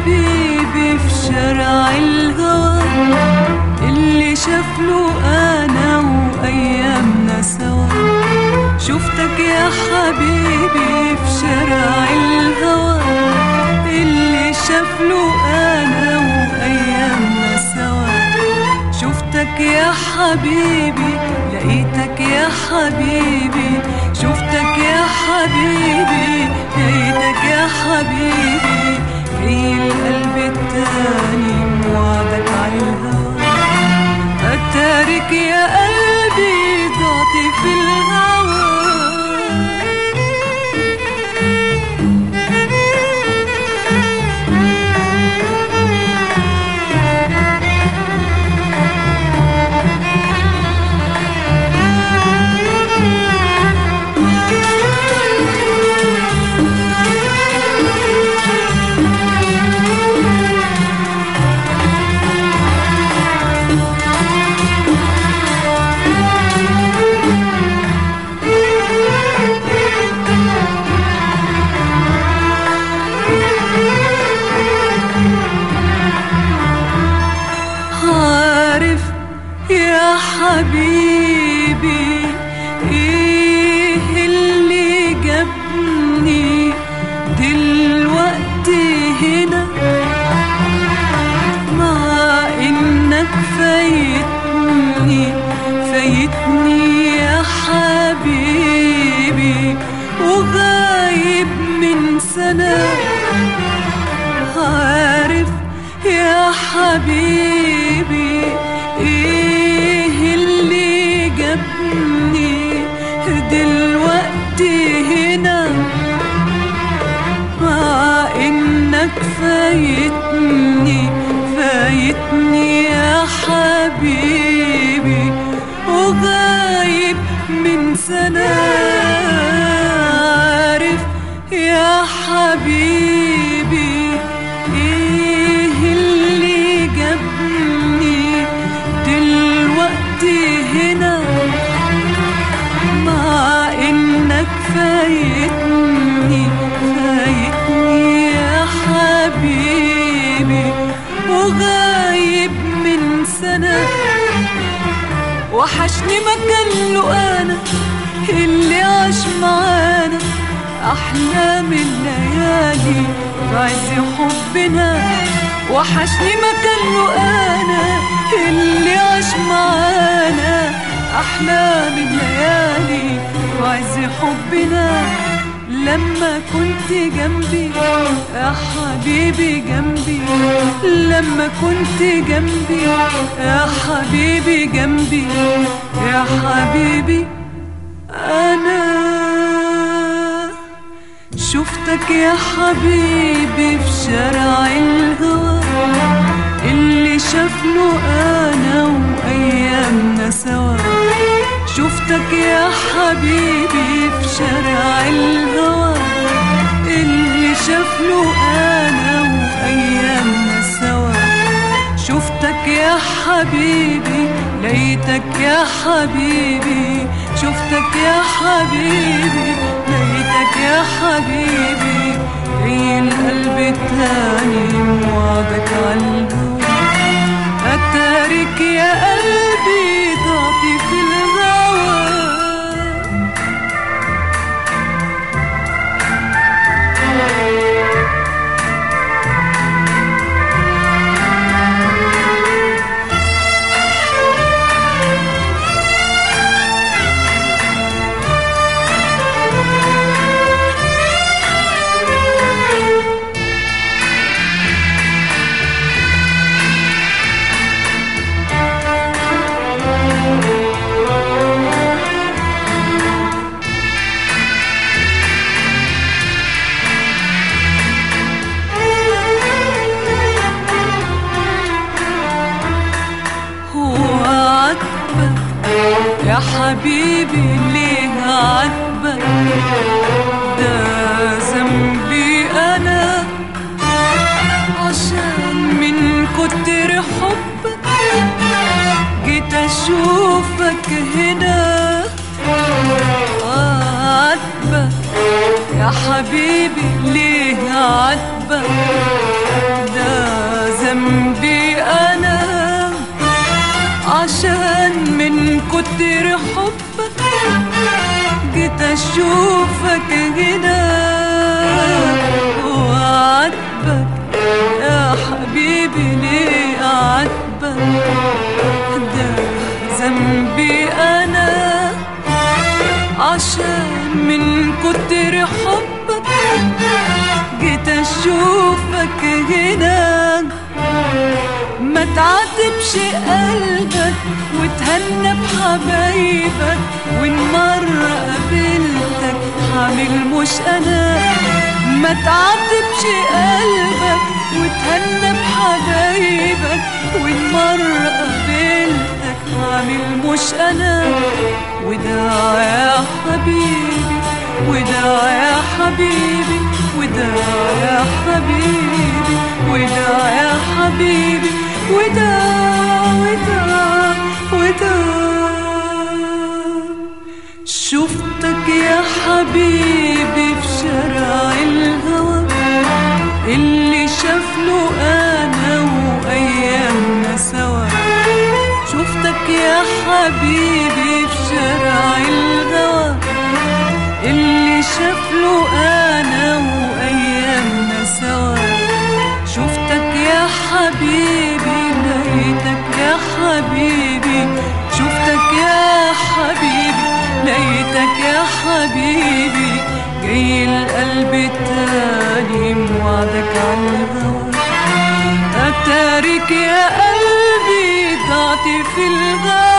حبيبي في شارع الهوى اللي شاف له انا وايامنا سوا شفتك يا حبيبي في شارع الهوى اللي شاف له انا وايامنا سوا شفتك يا حبيبي لقيتك يا حبيبي شفتك يا حبيبي لقيتك يا حبيبي في القلب التاني موعدك على الهوى اتارك يا قلبي ضعت في الهوى عارف يا حبيبي ايه اللي جابني دلوقتي هنا مع انك فايتني فايتني يا حبيبي وغايب من سنه عارف يا حبيبي ايه اللي جابني دلوقتي هنا مع انك فايتني فايتني يا حبيبي وغايب من سنة عارف يا حبيبي ايه اللي جابني دلوقتي هنا مع انك فايتني فايتني يا حبيبي وغايب من سنة وحشني مكان له انا اللي عاش معانا احلام الليالي في عز حبنا وحشني مكان له انا اللي عاش معانا احلام الليالي في عز حبنا لما كنت جنبي يا حبيبي جنبي لما كنت جنبي يا حبيبي جنبي يا حبيبي انا شفتك يا حبيبي في شارع الهوى اللي شاف له انا وايامنا سوا شفتك يا حبيبي في شارع الهوى اللي شاف له انا وايامنا سوا شفتك يا حبيبي لقيتك يا حبيبي شفتك يا حبيبي لقيتك يا حبيبي في القلب التاني موعدك عالهوى أتارك يا قلبي ضعتي في الغوى هو عاتبك يا حبيبي ليه عاتبك ده ذنبي انا عشان من كتر حبك جيت اشوفك هنا عاتبك يا حبيبي ليه عاتبك ده كتر حبك جيت اشوفك هنا وعاتبك يا حبيبي ليه اعاتبك ده ذنبي انا عشان من كتر حبك جيت اشوفك هنا ما تعاتبش قلبك وتهنى بحبايبك وان مرة قابلتك عامل مش انا ما تعاتبش قلبك وتهنى بحبايبك وان مرة قابلتك عامل مش انا وده يا حبيبي وده يا حبيبي وده يا حبيبي وده يا حبيبي وده وده وده شفتك يا حبيبي في شارع الهوى اللي شاف له انا وايامنا سوا شفتك يا حبيبي في شارع الهوى اللي شاف له انا وايامنا سوا شفتك يا حبيبي لقيتك يا حبيبي شفتك يا حبيبي لقيتك يا حبيبي جاي القلب تاني موعدك على الهوى اتارك يا قلبي ضعت في الغاب